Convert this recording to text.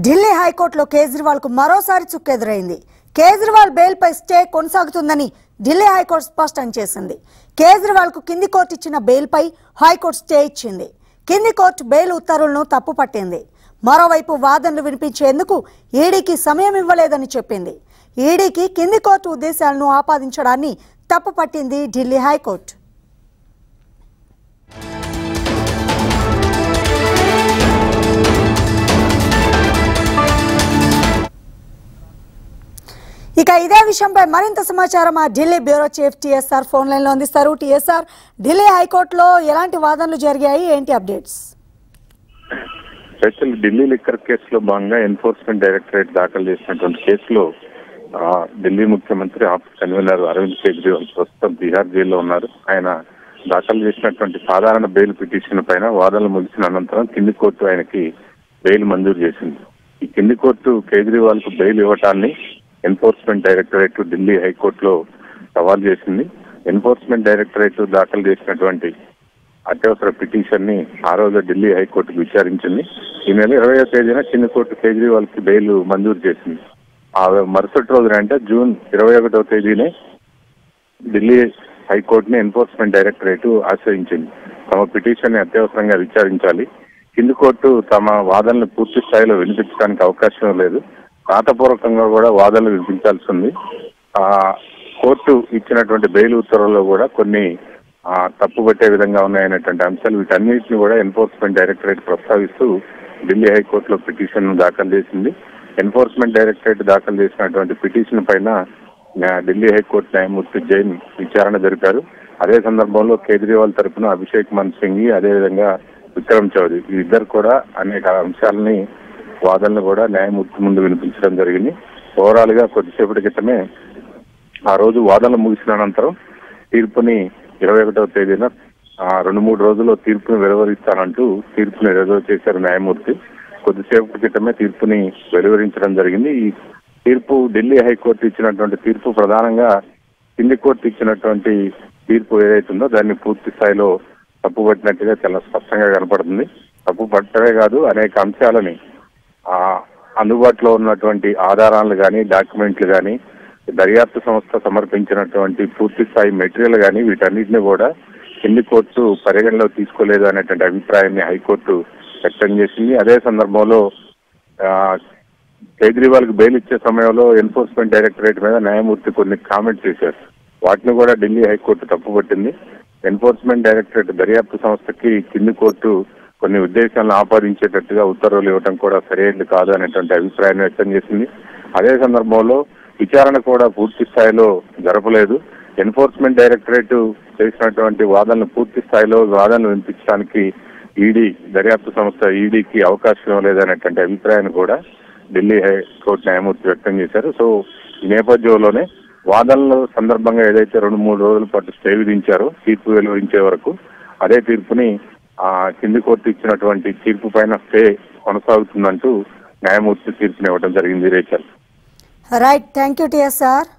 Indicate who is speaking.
Speaker 1: ఢిల్లీ హైకోర్టులో కేజ్రీవాల్ కు మరోసారి చుక్కెదురైంది కేజ్రీవాల్ బెయిల్పై స్టే కొనసాగుతుందని ఢిల్లీ హైకోర్టు స్పష్టం చేసింది కేజ్రీవాల్ కు కింది కోర్టు ఇచ్చిన బెయిల్పై హైకోర్టు స్టే ఇచ్చింది కింది కోర్టు బెయిల్ ఉత్తర్వులను తప్పుపట్టింది మరోవైపు వాదనలు వినిపించేందుకు ఈడీకి సమయం ఇవ్వలేదని చెప్పింది ఈడీకి కింది కోర్టు ఉద్దేశాలను ఆపాదించడాన్ని తప్పుపట్టింది ఢిల్లీ హైకోర్టు ఇక ఇదే విషయంపై మరింత సమాచారం మా Delhi bureau chief TSR phone line లో అందిస్తారు టీఎస్ఆర్ ఢిల్లీ హైకోర్టులో ఎలాంటి వాదనలు జరిగాయి ఏంటి అప్డేట్స్
Speaker 2: స్పెషల్ ఢిల్లీ లిక్కర్ కేసులో భాగంగా ఎన్ఫోర్స్మెంట్ డైరెక్టరేట్ దాఖలు చేసినటువంటి కేసులో ఆ, ఢిల్లీ ముఖ్యమంత్రి ఆఫీస్ కన్వీనర్ అరవింద్ కేజ్రీవాల్ ప్రస్తుతం బీహార్ జైల్లో ఉన్నారు ఆయన దాఖలు చేసినటువంటి సాధారణ బెయిల్ పిటిషన్ పైన వాదనలు ముగిసిన అనంతరం కింది కోర్టు ఆయనకి బెయిల్ మంజూరు చేసింది ఈ కింది కోర్టు కేజ్రీవాల్ కు బెయిల్ ఇవ్వటాన్ని ఎన్ఫోర్స్మెంట్ డైరెక్టరేట్ ఢిల్లీ హైకోర్టులో సవాల్ చేసింది ఎన్ఫోర్స్మెంట్ డైరెక్టరేట్ దాఖలు చేసినటువంటి అత్యవసర పిటిషన్ ని ఆ రోజు ఢిల్లీ హైకోర్టు విచారించింది ఈ నెల ఇరవై తేదీన కింది కోర్టు కేజ్రీవాల్ కి బెయిల్ మంజూరు చేసింది ఆ మరుసటి రోజున అంటే జూన్ ఇరవై ఒకటవ తేదీనే ఢిల్లీ హైకోర్టుని ఎన్ఫోర్స్మెంట్ డైరెక్టరేట్ ఆశ్రయించింది తమ పిటిషన్ ని అత్యవసరంగా విచారించాలి కింది కోర్టు తమ వాదనలు పూర్తి స్థాయిలో వినిపించడానికి అవకాశం లేదు రాతపూర్వకంగా కూడా వాదనలు వినిపించాల్సి ఉంది ఆ కోర్టు ఇచ్చినటువంటి బెయిల్ ఉత్తర్వుల్లో కూడా కొన్ని ఆ, తప్పుపట్టే విధంగా ఉన్నాయనేటువంటి అంశాలు వీటన్నిటిని కూడా ఎన్ఫోర్స్మెంట్ డైరెక్టరేట్ ప్రస్తావిస్తూ ఢిల్లీ హైకోర్టులో పిటిషన్ దాఖలు చేసింది ఎన్ఫోర్స్మెంట్ డైరెక్టరేట్ దాఖలు చేసినటువంటి పిటిషన్ పైన ఆ, ఢిల్లీ హైకోర్టు న్యాయమూర్తి జైన్ విచారణ జరిపారు అదే సందర్భంలో కేజ్రీవాల్ తరపున అభిషేక్ మన్ సింఘి అదేవిధంగా విక్రమ్ చౌదరి ఈ ఇద్దరు కూడా అనేక అంశాలని వాదనలు కూడా న్యాయమూర్తి ముందు వినిపించడం జరిగింది ఓవరాల్ గా కొద్దిసేపటి క్రితమే ఆ రోజు వాదనలు ముగిసిన అనంతరం తీర్పుని ఇరవై ఒకటవ తేదీన ఆ, రెండు మూడు రోజుల్లో తీర్పుని వెలువరిస్తానంటూ తీర్పుని రిజర్వ్ చేశారు న్యాయమూర్తి కొద్దిసేపటి క్రితమే తీర్పుని వెలువరించడం జరిగింది ఈ తీర్పు ఢిల్లీ హైకోర్టు ఇచ్చినటువంటి తీర్పు ప్రధానంగా కింది కోర్టు ఇచ్చినటువంటి తీర్పు ఏదైతుందో దాన్ని పూర్తి స్థాయిలో తప్పుపట్టినట్టుగా చాలా స్పష్టంగా కనపడుతుంది తప్పు పట్టడమే కాదు అనేక అంశాలని ఆ అందుబాటులో ఉన్నటువంటి ఆధారాలు కానీ డాక్యుమెంట్లు కానీ దర్యాప్తు సంస్థ సమర్పించినటువంటి పూర్తి స్థాయి మెటీరియల్ కానీ వీటన్నిటిని కూడా కింది కోర్టు పరిగణలో తీసుకోలేదు అనేటువంటి అభిప్రాయాన్ని హైకోర్టు వ్యక్తం చేసింది అదే సందర్భంలో ఆ, కేజ్రీవాల్ కి బెయిల్ ఇచ్చే సమయంలో ఎన్ఫోర్స్మెంట్ డైరెక్టరేట్ మీద న్యాయమూర్తి కొన్ని కామెంట్ చేశారు వాటిని కూడా ఢిల్లీ హైకోర్టు తప్పుపట్టింది ఎన్ఫోర్స్మెంట్ డైరెక్టరేట్ దర్యాప్తు సంస్థకి కింది కోర్టు కొన్ని ఉద్దేశాలను ఆపాదించేటట్టుగా ఉత్తర్వులు ఇవ్వడం కూడా సరైనది కాదు అనేటువంటి అభిప్రాయాన్ని వ్యక్తం చేసింది అదే సందర్భంలో విచారణ కూడా పూర్తి స్థాయిలో జరపలేదు ఎన్ఫోర్స్మెంట్ డైరెక్టరేట్ చేసినటువంటి వాదనలు పూర్తి స్థాయిలో వాదనలు వినిపించడానికి ఈడీ దర్యాప్తు సంస్థ ఈడీకి అవకాశం ఇవ్వలేదనేటువంటి అభిప్రాయాన్ని కూడా ఢిల్లీ హైకోర్టు న్యాయమూర్తి వ్యక్తం చేశారు సో ఈ నేపథ్యంలోనే వాదనల సందర్భంగా ఏదైతే రెండు మూడు రోజుల పాటు స్టే విధించారో తీర్పు వెలువరించే వరకు అదే తీర్పుని ఆ కింది కోర్టు ఇచ్చినటువంటి తీర్పు పైన స్టే కొనసాగుతుందంటూ న్యాయమూర్తి తీర్పుని ఇవ్వడం జరిగింది Rachel
Speaker 1: right thank you TSR